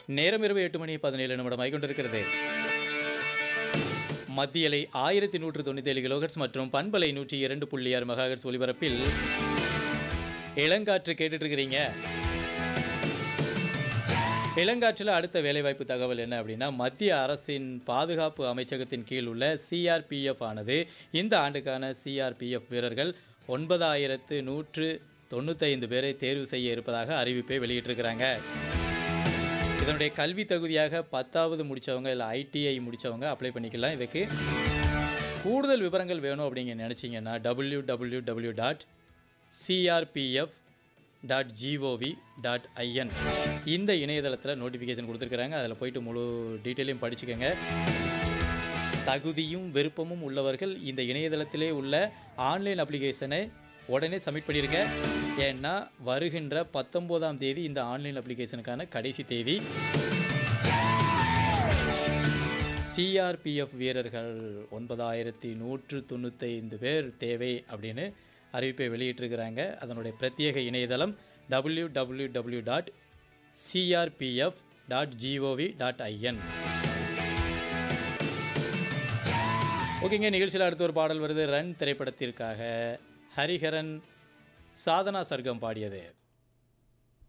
நேரம் இரவு எட்டு மணி பதினேழு நிமிடம் கொண்டிருக்கிறது மத்தியலை ஆயிரத்தி நூற்று தொண்ணூத்தி ஏழு கிலோஹெர்ட்ஸ் மற்றும் பண்பலை நூற்றி இரண்டு புள்ளி ஆறு மெகாஹெர்ட்ஸ் ஒலிபரப்பில் இளங்காற்று கேட்டுட்டு இருக்கிறீங்க இளங்காற்றில் அடுத்த வேலைவாய்ப்பு தகவல் என்ன அப்படின்னா மத்திய அரசின் பாதுகாப்பு அமைச்சகத்தின் கீழ் உள்ள சிஆர்பிஎஃப் ஆனது இந்த ஆண்டுக்கான சிஆர்பிஎஃப் வீரர்கள் ஒன்பதாயிரத்து நூற்று தொண்ணூத்தைந்து பேரை தேர்வு செய்ய இருப்பதாக அறிவிப்பை வெளியிட்டிருக்கிறாங்க இதனுடைய கல்வி தகுதியாக பத்தாவது முடித்தவங்க இல்லை ஐடிஐ முடித்தவங்க அப்ளை பண்ணிக்கலாம் இதுக்கு கூடுதல் விவரங்கள் வேணும் அப்படிங்க நினச்சிங்கன்னா W W W dot CRPF dot GOV dot IN இந்த இணையதளத்தில் நோட்டிஃபிகேஷன் கொடுத்துருக்குறாங்க அதில் போயிட்டு முழு டீட்டெயிலையும் படிச்சுக்கோங்க தகுதியும் விருப்பமும் உள்ளவர்கள் இந்த இணையதளத்திலே உள்ள ஆன்லைன் அப்ளிகேஷனை உடனே சப்மிட் பண்ணிடுங்க ஏன்னா வருகின்ற பத்தொம்போதாம் தேதி இந்த ஆன்லைன் அப்ளிகேஷனுக்கான கடைசி தேதி சிஆர்பிஎஃப் வீரர்கள் ஒன்பதாயிரத்தி நூற்று தொண்ணூத்தைந்து பேர் தேவை அப்படின்னு அறிவிப்பை வெளியிட்டிருக்கிறாங்க அதனுடைய பிரத்யேக இணையதளம் W W W dot CRPF dot GOV dot IN ஓகேங்க நிகழ்ச்சியில் அடுத்த ஒரு பாடல் வருது ரன் திரைப்படத்திற்காக ஹரிஹரன் சாதனா சர்க்கம் பாடியது